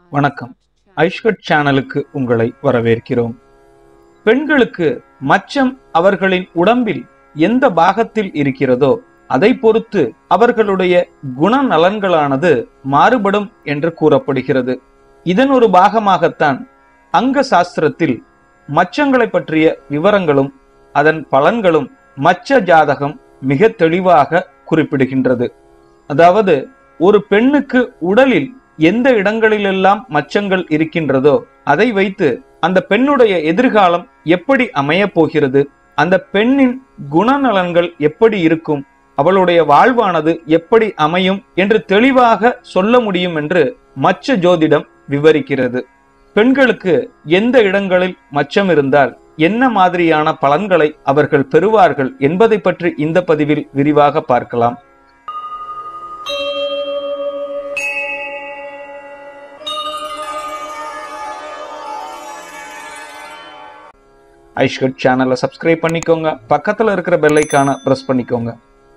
வணக்கம் ஐஷ்கட் சேனலுக்கு உங்களை வரவேற்கிறோம் பெண்களுக்கு மச்சம் அவர்களின் உடம்பில் எந்த பாகத்தில் இருக்கிறதோ அதை பொறுத்து அவர்களுடைய குணநலன்களானது மாறுபடும் என்று கூறப்படுகிறது இதன் ஒரு பாகமாகத்தான் அங்க சாஸ்திரத்தில் மச்சங்களை பற்றிய விவரங்களும் அதன் பலன்களும் மச்ச ஜாதகம் மிக தெளிவாக குறிப்பிடுகின்றது அதாவது ஒரு பெண்ணுக்கு உடலில் எந்த இடங்களிலெல்லாம் மச்சங்கள் இருக்கின்றதோ அதை வைத்து அந்த பெண்ணுடைய எதிர்காலம் எப்படி அமையப் போகிறது அந்த பெண்ணின் குணநலன்கள் எப்படி இருக்கும் அவளுடைய வாழ்வானது எப்படி அமையும் என்று தெளிவாக சொல்ல முடியும் என்று மச்ச ஜோதிடம் விவரிக்கிறது பெண்களுக்கு எந்த இடங்களில் மச்சம் இருந்தால் என்ன மாதிரியான பலன்களை அவர்கள் பெறுவார்கள் என்பதை பற்றி இந்த பதிவில் விரிவாக பார்க்கலாம் ஐஷ்கட் சேனலை சப்ஸ்கிரைப் பண்ணிக்கோங்க பக்கத்துல இருக்கிற பெல்லைக்கான பிரஸ் பண்ணிக்கோங்க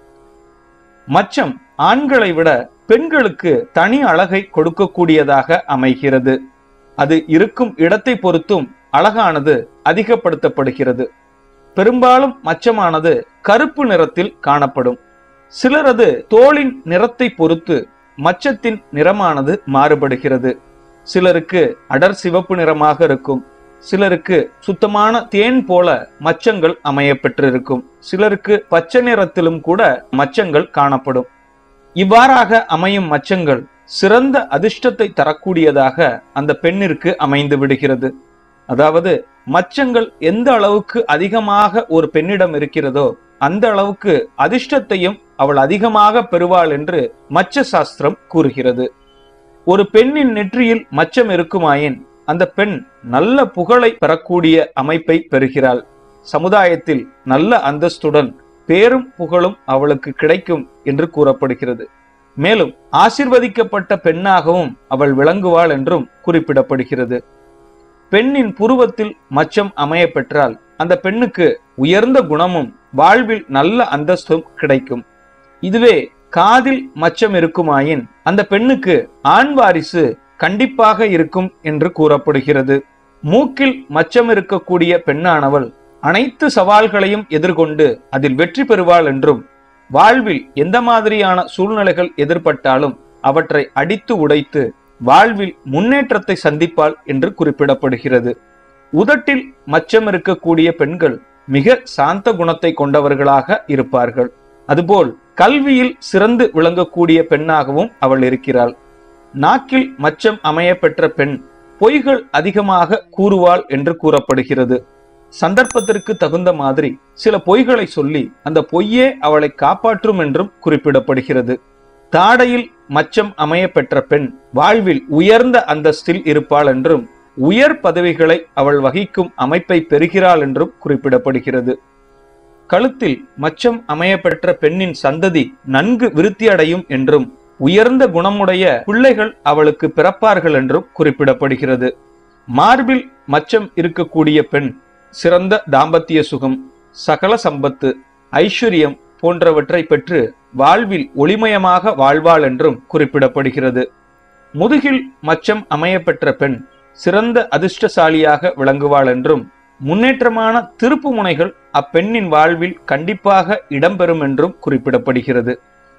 மச்சம் ஆண்களை விட பெண்களுக்கு தனி அழகை கொடுக்கக்கூடியதாக அமைகிறது அது இருக்கும் இடத்தை பொறுத்தும் அழகானது அதிகப்படுத்தப்படுகிறது பெரும்பாலும் மச்சமானது கருப்பு நிறத்தில் காணப்படும் சிலரது தோலின் நிறத்தை பொறுத்து மச்சத்தின் நிறமானது மாறுபடுகிறது சிலருக்கு அடர் சிவப்பு நிறமாக இருக்கும் சிலருக்கு சுத்தமான தேன் போல மச்சங்கள் அமைய பெற்றிருக்கும் சிலருக்கு பச்சை நிறத்திலும் கூட மச்சங்கள் காணப்படும் இவ்வாறாக அமையும் மச்சங்கள் சிறந்த அதிர்ஷ்டத்தை தரக்கூடியதாக அந்த பெண்ணிற்கு அமைந்து விடுகிறது அதாவது மச்சங்கள் எந்த அளவுக்கு அதிகமாக ஒரு பெண்ணிடம் இருக்கிறதோ அந்த அளவுக்கு அதிர்ஷ்டத்தையும் அவள் அதிகமாக பெறுவாள் என்று மச்ச சாஸ்திரம் கூறுகிறது ஒரு பெண்ணின் நெற்றியில் மச்சம் இருக்குமாயின் அந்த பெண் நல்ல புகழை பெறக்கூடிய அமைப்பை பெறுகிறாள் சமுதாயத்தில் நல்ல அந்தஸ்துடன் பேரும் புகழும் அவளுக்கு கிடைக்கும் என்று கூறப்படுகிறது மேலும் ஆசிர்வதிக்கப்பட்ட பெண்ணாகவும் அவள் விளங்குவாள் என்றும் குறிப்பிடப்படுகிறது பெண்ணின் புருவத்தில் மச்சம் அமைய பெற்றால் அந்த பெண்ணுக்கு உயர்ந்த குணமும் வாழ்வில் நல்ல அந்தஸ்தும் கிடைக்கும் இதுவே காதில் மச்சம் இருக்குமாயின் அந்த பெண்ணுக்கு ஆண் வாரிசு கண்டிப்பாக இருக்கும் என்று கூறப்படுகிறது மூக்கில் மச்சம் இருக்கக்கூடிய பெண்ணானவள் அனைத்து சவால்களையும் எதிர்கொண்டு அதில் வெற்றி பெறுவாள் என்றும் வாழ்வில் எந்த மாதிரியான சூழ்நிலைகள் எதிர்பட்டாலும் அவற்றை அடித்து உடைத்து வாழ்வில் முன்னேற்றத்தை சந்திப்பாள் என்று குறிப்பிடப்படுகிறது உதட்டில் மச்சம் இருக்கக்கூடிய பெண்கள் மிக சாந்த குணத்தை கொண்டவர்களாக இருப்பார்கள் அதுபோல் கல்வியில் சிறந்து விளங்கக்கூடிய பெண்ணாகவும் அவள் இருக்கிறாள் நாக்கில் மச்சம் அமைய பெற்ற பெண் பொய்கள் அதிகமாக கூறுவாள் என்று கூறப்படுகிறது சந்தர்ப்பத்திற்கு தகுந்த மாதிரி சில பொய்களை சொல்லி அந்த பொய்யே அவளை காப்பாற்றும் என்றும் குறிப்பிடப்படுகிறது தாடையில் மச்சம் அமைய பெற்ற பெண் வாழ்வில் உயர்ந்த அந்தஸ்தில் இருப்பாள் என்றும் உயர் பதவிகளை அவள் வகிக்கும் அமைப்பை பெறுகிறாள் என்றும் குறிப்பிடப்படுகிறது கழுத்தில் மச்சம் அமைய பெற்ற பெண்ணின் சந்ததி நன்கு விருத்தியடையும் என்றும் உயர்ந்த குணமுடைய பிள்ளைகள் அவளுக்கு பிறப்பார்கள் என்றும் குறிப்பிடப்படுகிறது மார்பில் மச்சம் இருக்கக்கூடிய பெண் சிறந்த தாம்பத்திய சுகம் சகல சம்பத்து ஐஸ்வர்யம் போன்றவற்றை பெற்று வாழ்வில் ஒளிமயமாக வாழ்வாள் என்றும் குறிப்பிடப்படுகிறது முதுகில் மச்சம் அமைய பெற்ற பெண் சிறந்த அதிர்ஷ்டசாலியாக விளங்குவாள் என்றும் முன்னேற்றமான திருப்பு முனைகள் அப்பெண்ணின் வாழ்வில் கண்டிப்பாக இடம்பெறும் என்றும் குறிப்பிடப்படுகிறது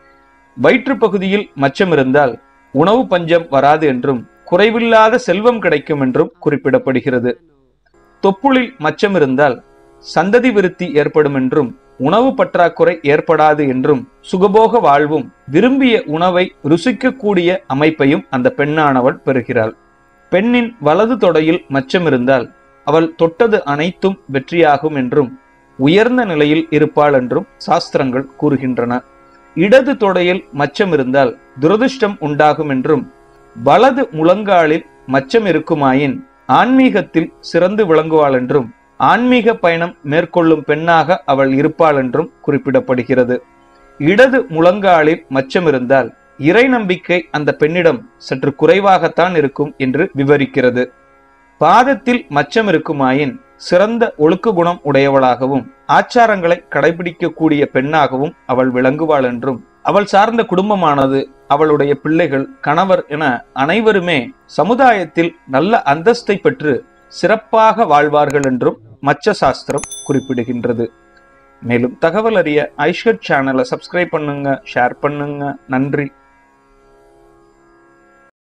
வயிற்று பகுதியில் மச்சம் இருந்தால் உணவு பஞ்சம் வராது என்றும் குறைவில்லாத செல்வம் கிடைக்கும் என்றும் குறிப்பிடப்படுகிறது தொப்புளில் மச்சம் இருந்தால் சந்ததி விருத்தி ஏற்படும் என்றும் உணவு பற்றாக்குறை ஏற்படாது என்றும் சுகபோக வாழ்வும் விரும்பிய உணவை ருசிக்கக்கூடிய அமைப்பையும் அந்த பெண்ணானவள் பெறுகிறாள் பெண்ணின் வலது தொடையில் மச்சம் இருந்தால் அவள் தொட்டது அனைத்தும் வெற்றியாகும் என்றும் உயர்ந்த நிலையில் இருப்பாள் என்றும் சாஸ்திரங்கள் கூறுகின்றன இடது தொடையில் மச்சம் இருந்தால் துரதிர்ஷ்டம் உண்டாகும் என்றும் வலது முழங்காலில் மச்சம் இருக்குமாயின் ஆன்மீகத்தில் சிறந்து விளங்குவாள் என்றும் ஆன்மீக பயணம் மேற்கொள்ளும் பெண்ணாக அவள் இருப்பாள் என்றும் குறிப்பிடப்படுகிறது இடது முழங்காலில் மச்சம் இருந்தால் இறை நம்பிக்கை அந்த பெண்ணிடம் சற்று குறைவாகத்தான் இருக்கும் என்று விவரிக்கிறது பாதத்தில் மச்சம் இருக்குமாயின் சிறந்த ஒழுக்க குணம் உடையவளாகவும் ஆச்சாரங்களை கடைபிடிக்கக்கூடிய பெண்ணாகவும் அவள் விளங்குவாள் என்றும் அவள் சார்ந்த குடும்பமானது அவளுடைய பிள்ளைகள் கணவர் என அனைவருமே சமுதாயத்தில் நல்ல அந்தஸ்தை பெற்று சிறப்பாக வாழ்வார்கள் என்றும் மச்ச சாஸ்திரம் குறிப்பிடுகின்றது மேலும் தகவல் அறிய ஐஷட் சேனலை சப்ஸ்கிரைப் பண்ணுங்க ஷேர் பண்ணுங்க நன்றி